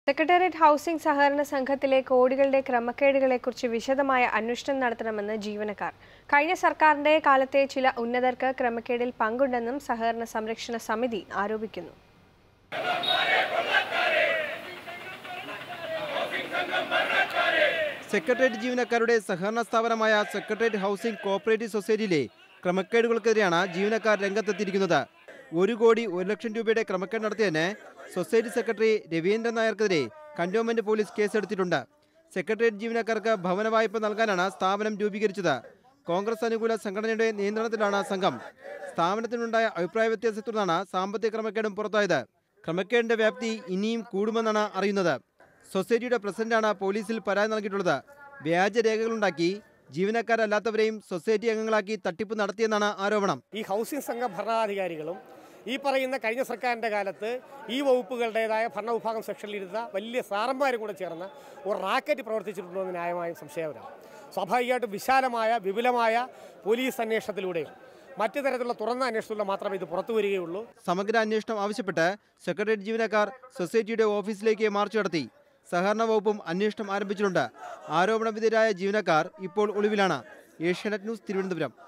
secretariat housing സഹകരണ സംഘത്തിലെ കോടികളുടെ ക്രമക്കേടുകളെക്കുറിച്ച് വിശദമായ അന്വേഷണം നടത്തണമെന്ന് ജീവനക്കാർ കഴിഞ്ഞ സർക്കാരിന്റെ കാലത്തെ ചില ഉന്നതർക്ക് ക്രമക്കേടിൽ പങ്കുണ്ടെന്നും സഹകരണ സംരക്ഷണ സമിതി ആരോപിക്കുന്നു സെക്രട്ടേറിയറ്റ് ജീവനക്കാരുടെ സഹകരണ സ്ഥാപനമായ സെക്രട്ടേറിയറ്റ് ഹൗസിംഗ് കോഓപ്പറേറ്റീവ് സൊസൈറ്റിയിലെ ക്രമക്കേടുകൾക്കെതിരെയാണ് ജീവനക്കാർ രംഗത്തെത്തിയിരിക്കുന്നത് ഒരു കോടി ഒരു ലക്ഷം രൂപയുടെ ക്രമക്കേട് നടത്തിയതിന് സൊസൈറ്റി സെക്രട്ടറി രവീന്ദ്രൻ നായർക്കെതിരെ കന്റോൺമെന്റ് പോലീസ് കേസെടുത്തിട്ടുണ്ട് സെക്രട്ടേറിയറ്റ് ജീവനക്കാർക്ക് ഭവന വായ്പ നൽകാനാണ് സ്ഥാപനം രൂപീകരിച്ചത് കോൺഗ്രസ് അനുകൂല സംഘടനയുടെ നിയന്ത്രണത്തിലാണ് സംഘം സ്ഥാപനത്തിനുണ്ടായ അഭിപ്രായ വ്യത്യാസത്തെ തുടർന്നാണ് സാമ്പത്തിക ക്രമക്കേടും പുറത്തായത് ക്രമക്കേടിന്റെ വ്യാപ്തി ഇനിയും കൂടുമെന്നാണ് അറിയുന്നത് സൊസൈറ്റിയുടെ പ്രസിഡന്റാണ് പോലീസിൽ പരാതി നൽകിയിട്ടുള്ളത് വ്യാജരേഖകളുണ്ടാക്കി ജീവനക്കാരല്ലാത്തവരെയും സൊസൈറ്റി അംഗങ്ങളാക്കി തട്ടിപ്പ് നടത്തിയെന്നാണ് ആരോപണം ഈ ഹൗസിംഗ് സംഘ ഭരണാധികാരികളും ഈ പറയുന്ന കഴിഞ്ഞ സർക്കാരിൻ്റെ കാലത്ത് ഈ വകുപ്പുകളുടേതായ ഭരണവിഭാഗം സെക്ഷനിലിരുന്ന വലിയ സാറന്മാരും കൂടെ ചേർന്ന് ഒരു റാക്കറ്റ് പ്രവർത്തിച്ചിട്ടുണ്ടോ എന്ന് ന്യായമായും സംശയപരമാണ് സ്വാഭാവികമായിട്ടും വിശാലമായ വിപുലമായ പോലീസ് അന്വേഷണത്തിലൂടെയും മറ്റു തരത്തിലുള്ള തുറന്ന അന്വേഷണത്തിലൂടെ മാത്രമേ ഇത് പുറത്തു വരികയുള്ളൂ സമഗ്ര അന്വേഷണം ആവശ്യപ്പെട്ട് സെക്രട്ടേറിയറ്റ് ജീവനക്കാർ സൊസൈറ്റിയുടെ ഓഫീസിലേക്ക് മാർച്ച് നടത്തി സഹകരണ വകുപ്പും അന്വേഷണം ആരംഭിച്ചിട്ടുണ്ട് ആരോപണ വിധേയരായ ജീവനക്കാർ ഇപ്പോൾ ഒളിവിലാണ് ഏഷ്യാനെറ്റ് ന്യൂസ് തിരുവനന്തപുരം